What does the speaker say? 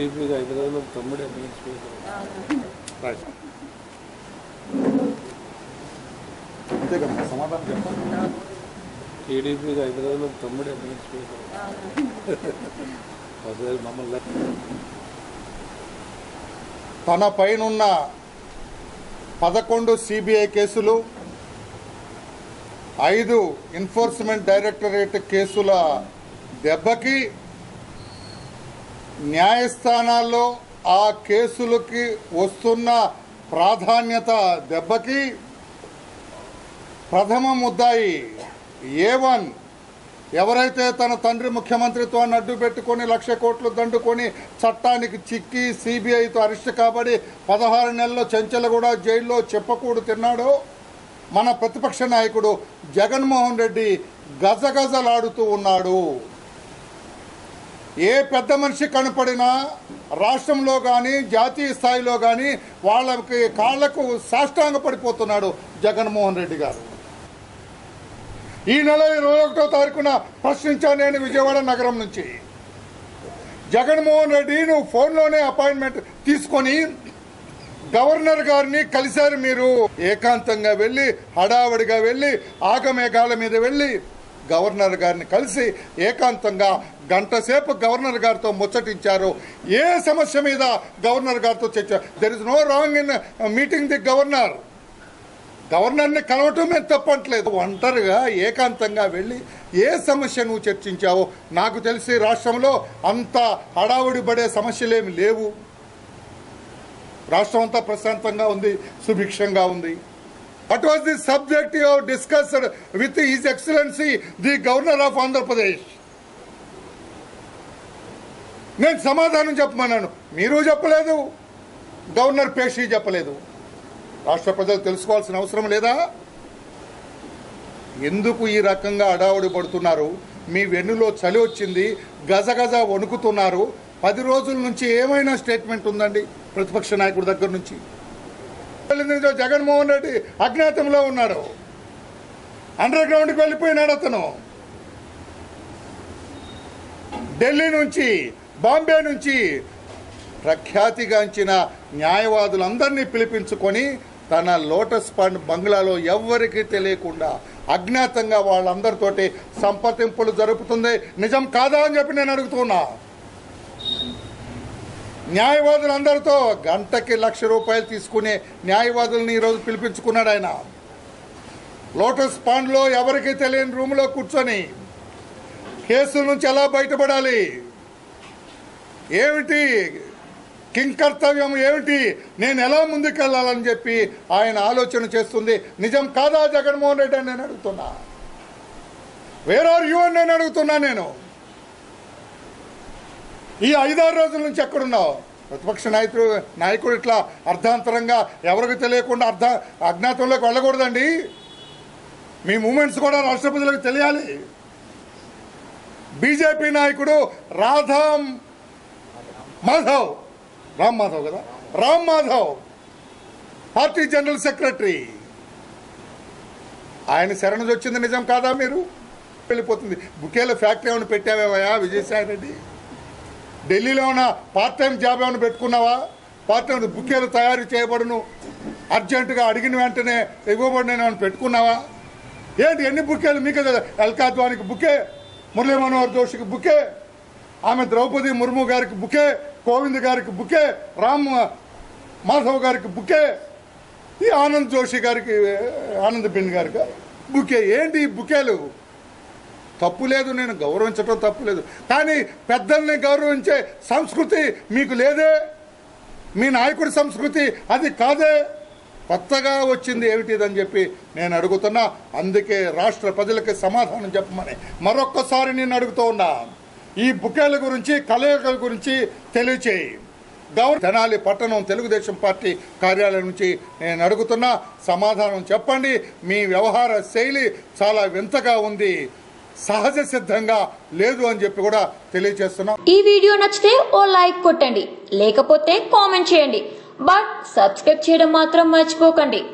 టీడీపీకి ఐదు రోజులు తమ్ముడే మెయిన్ స్పీకర్ రైట్ అంతే కదా సమాధానం చెప్పండి టీడీపీకి ఐదు రోజులు తమ్ముడే మెయిన్ స్పీకర్ పదివేలు మమ్మల్ని తన పైనున్న పదకొండు సిబిఐ కేసులు ఐదు ఎన్ఫోర్స్మెంట్ డైరెక్టరేట్ కేసుల దెబ్బకి న్యాయస్థానాల్లో ఆ కేసులకి వస్తున్న ప్రాధాన్యత దెబ్బకి ప్రథమ ముద్దాయి ఏ వన్ ఎవరైతే తన తండ్రి ముఖ్యమంత్రిత్వాన్ని అడ్డు పెట్టుకొని లక్ష కోట్లు దండుకొని చట్టానికి చిక్కి సిబిఐతో అరెస్ట్ కాబడి పదహారు నెలల్లో చెంచలగూడ జైల్లో చెప్పకూడు తిన్నాడో మన ప్రతిపక్ష నాయకుడు జగన్మోహన్ రెడ్డి గజగజలాడుతూ ఉన్నాడు ఏ పెద్ద మనిషి కనపడినా రాష్ట్రంలో కానీ జాతీయ స్థాయిలో కానీ వాళ్ళకి కాళ్లకు సాష్టాంగ పడిపోతున్నాడు జగన్మోహన్ రెడ్డి గారు ఈ నెల ఇరవై ఒకటో తారీఖున ప్రశ్నించాను నేను విజయవాడ నగరం నుంచి జగన్మోహన్ రెడ్డి నువ్వు ఫోన్లోనే అపాయింట్మెంట్ తీసుకొని గవర్నర్ గారిని కలిశారు మీరు ఏకాంతంగా వెళ్ళి హడావడిగా వెళ్ళి ఆగమేఘాల మీద వెళ్ళి గవర్నర్ గారిని కలిసి ఏకాంతంగా గంట సేపు గవర్నర్ గారితో ముచ్చటించారు ఏ సమస్య మీద గవర్నర్ గారితో చర్చ there is no wrong in meeting the governor గవర్నర్ని కలవటం మేము తప్పట్లేదు ఒంటరిగా ఏకాంతంగా వెళ్ళి ఏ సమస్య నువ్వు చర్చించావో నాకు తెలిసి రాష్ట్రంలో అంత హడావుడి పడే సమస్యలేమి లేవు రాష్ట్రం అంతా ప్రశాంతంగా ఉంది సుభిక్షంగా ఉంది what was the subject you discussed with his excellency the governor of Andhra Pradesh నేను సమాధానం చెప్పమన్నాను మీరు చెప్పలేదు గవర్నర్ పేషీ చెప్పలేదు రాష్ట్ర ప్రజలు తెలుసుకోవాల్సిన అవసరం లేదా ఎందుకు ఈ రకంగా అడావుడి పడుతున్నారు మీ వెన్నులో చలి వచ్చింది గజగజ వణుకుతున్నారు పది రోజుల నుంచి ఏమైనా స్టేట్మెంట్ ఉందండి ప్రతిపక్ష నాయకుడి దగ్గర నుంచి వెళ్ళింది జగన్మోహన్ రెడ్డి అజ్ఞాతంలో ఉన్నాడు అండర్ గ్రౌండ్కి వెళ్ళిపోయినాడు అతను ఢిల్లీ నుంచి బాంబే నుంచి ప్రఖ్యాతిగాంచిన న్యాయవాదులందరినీ పిలిపించుకొని తన లోటస్ పండ్ బంగ్లాలో ఎవ్వరికీ తెలియకుండా అజ్ఞాతంగా వాళ్ళందరితోటి సంప్రదింపులు జరుపుతుంది నిజం కాదా అని చెప్పి నేను అడుగుతున్నా న్యాయవాదులందరితో గంటకి లక్ష రూపాయలు తీసుకునే న్యాయవాదుల్ని ఈరోజు పిలిపించుకున్నాడు ఆయన లోటస్ పాండ్లో ఎవరికి తెలియని రూమ్లో కూర్చొని కేసుల నుంచి ఎలా బయటపడాలి ఏమిటి కింకర్తవ్యం ఏమిటి నేను ఎలా ముందుకెళ్లాలని చెప్పి ఆయన ఆలోచన చేస్తుంది నిజం కాదా జగన్మోహన్ రెడ్డి అని నేను అడుగుతున్నా వేర్ ఆర్ యూ అని నేను అడుగుతున్నా నేను ఈ ఐదారు రోజుల నుంచి ఎక్కడున్నావు ప్రతిపక్ష నాయకుడు నాయకుడు ఇట్లా అర్ధాంతరంగా ఎవరికి తెలియకుండా అర్ధ అజ్ఞాతంలోకి వెళ్ళకూడదండి మీ మూమెంట్స్ కూడా రాష్ట్ర ప్రజలకు తెలియాలి బీజేపీ నాయకుడు రాధా మాధవ్ రామ్ మాధవ్ కదా Ram Madhav party general secretary ఆయన శరణు వచ్చింది నిజం కాదా మీరు వెళ్ళిపోతుంది బుకేల ఫ్యాక్టరీ ఏమైనా పెట్టావేవయా విజయసాయి రెడ్డి ఢిల్లీలో ఉన్న పార్ట్ టైం జాబ్ ఏమైనా పెట్టుకున్నావా పార్ట్ టైం బుకేలు తయారు చేయబడును అర్జెంటుగా అడిగిన వెంటనే ఇవ్వబడిన ఏమైనా పెట్టుకున్నావా ఏంటి ఎన్ని బుకేలు మీకు ఎల్కాద్వానికి బుకే మురళీ మనోహర్ జోషికి బుకే ఆమె ద్రౌపది ముర్ము గారికి బుకే కోవింద్ గారికి బుకే రామ్ మాధవ్ గారికి బుకే ఈ ఆనంద్ జోషి గారికి ఆనంద్ బిన్ గారికి బుకే ఏంటి ఈ బుకేలు తప్పు లేదు నేను గౌరవించడం తప్పు లేదు కానీ పెద్దల్ని గౌరవించే సంస్కృతి మీకు లేదే మీ నాయకుడి సంస్కృతి అది కాదే కొత్తగా వచ్చింది ఏమిటిదని చెప్పి నేను అడుగుతున్నా అందుకే రాష్ట్ర ప్రజలకి సమాధానం చెప్పమని మరొక్కసారి నేను అడుగుతూ ఉన్నా ఈ బుకేల గురించి కలయికల గురించి తెలియచేయి గౌరవ తెనాలి పట్టణం తెలుగుదేశం పార్టీ కార్యాలయం నుంచి నేను అడుగుతున్నా సమాధానం చెప్పండి మీ వ్యవహార శైలి చాలా వింతగా ఉంది సహజ సిద్ధంగా లేదు అని చెప్పి కూడా తెలియజేస్తున్నాం ఈ వీడియో నచ్చితే ఓ లైక్ కొట్టండి లేకపోతే కామెంట్ చేయండి బట్ సబ్స్క్రైబ్ చేయడం మాత్రం మర్చిపోకండి